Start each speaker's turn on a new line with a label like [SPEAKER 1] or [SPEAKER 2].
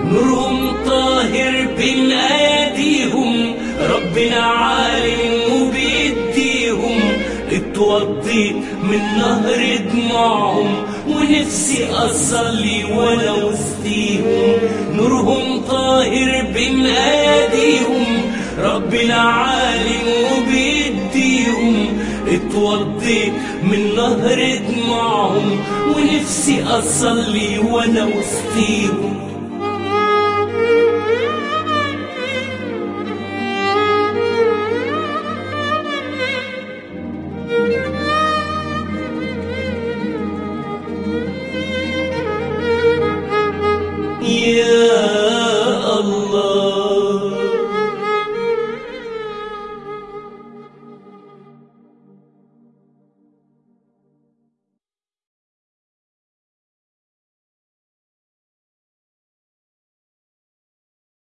[SPEAKER 1] نورهم طاهر بين ايديهم ربنا عالم وبيديهم اتوضيت من نهر دموعهم ونفسي اصلي وانا وسطيهم نورهم طاهر بين ايديهم ربنا عالم وبيديهم اتوضيت من نهر دموعهم ونفسي اصلي وانا وسطيهم